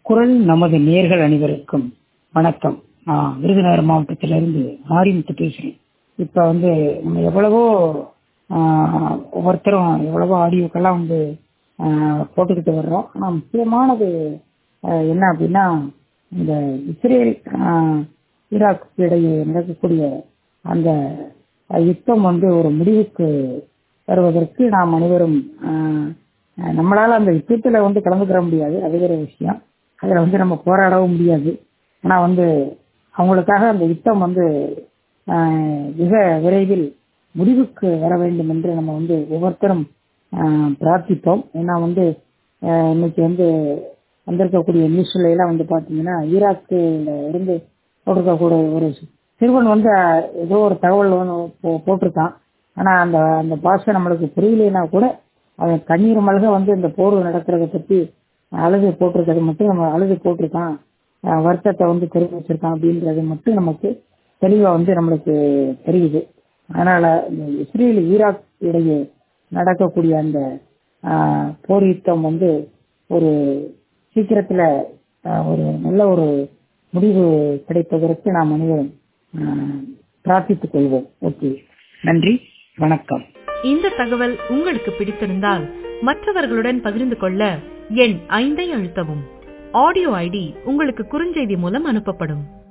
குரல் நமது நேர்கள் அனைவருக்கும் வணக்கம் நான் விருதுநகர் மாவட்டத்திலிருந்து மாரிமுத்து பேசுறேன் இப்ப வந்து நம்ம எவ்வளவோ ஆஹ், ஒவ்வொருத்தரும் எவ்வளவோ ஆடியோக்கெல்லாம் வந்து ஆஹ், போட்டுக்கிட்டு வர்றோம் ஆனா முக்கியமானது ஆஹ், என்ன அப்படின்னா இந்த இஸ்ரேல் ஆஹ், ஈராக் இடையே நடக்கக்கூடிய அந்த அஹ், யுத்தம் வந்து ஒரு முடிவுக்கு வருவதற்கு நாம் அனைவரும் ஆஹ், அஹ், நம்மளால அந்த யுத்தத்துல வந்து கலந்துக்கிற முடியாது அது வேற விஷயம் அதுல வந்து நம்ம போராடவும் முடியாது ஆனா வந்து அவங்களுக்காக அந்த யுத்தம் வந்து ஆஹ், மிக விரைவில் முடிவுக்கு வர வேண்டும் என்று நம்ம வந்து ஒவ்வொருத்தரும் ஆஹ், பிரார்த்திப்போம் ஏன்னா வந்து ஆஹ், இன்னைக்கு வந்து வந்திருக்கக்கூடிய நியூஸ்ல எல்லாம் வந்து பாத்தீங்கன்னா ஈராக்குல இருந்து போட்டிருக்கக்கூடிய ஒரு சிறுவன் வந்து ஆஹ், ஏதோ ஒரு தகவல் ஒண்ணு போ- போட்டிருக்கான் ஆனா அந்த அந்த பாஷை நம்மளுக்கு புரியலைன்னா கூட அவன் கண்ணீர் மல்க வந்து இந்த போர் நடக்கிறத பத்தி அழுது போட்டிருக்கிறது மட்டும் நம்ம அழுது போட்டிருக்கான் ஆஹ், வருத்தத்தை வந்து தெரிவிச்சிருக்கான் அப்படின்றது மட்டும் நமக்கு தெளிவா வந்து நம்மளுக்கு தெரியுது அதனால இந்த இஸ்ரேல் ஈராக் இடையே நடக்கக்கூடிய அந்த ஆஹ், போர் யுத்தம் வந்து ஒரு சீக்கிரத்துல ஆஹ், ஒரு நல்ல ஒரு முடிவு கிடைப்பதற்கு நாம் அனைவரும் ஆஹ், பிரார்த்தித்துக் கொள்வோம் ஓகே நன்றி வணக்கம் இந்த தகவல் உங்களுக்கு பிடித்திருந்தால் மற்றவர்களுடன் பகிர்ந்து கொள்ள எண் ஐந்தை அழுத்தவும் ஆடியோ ஐடி உங்களுக்கு குறுஞ்செய்தி மூலம் அனுப்பப்படும்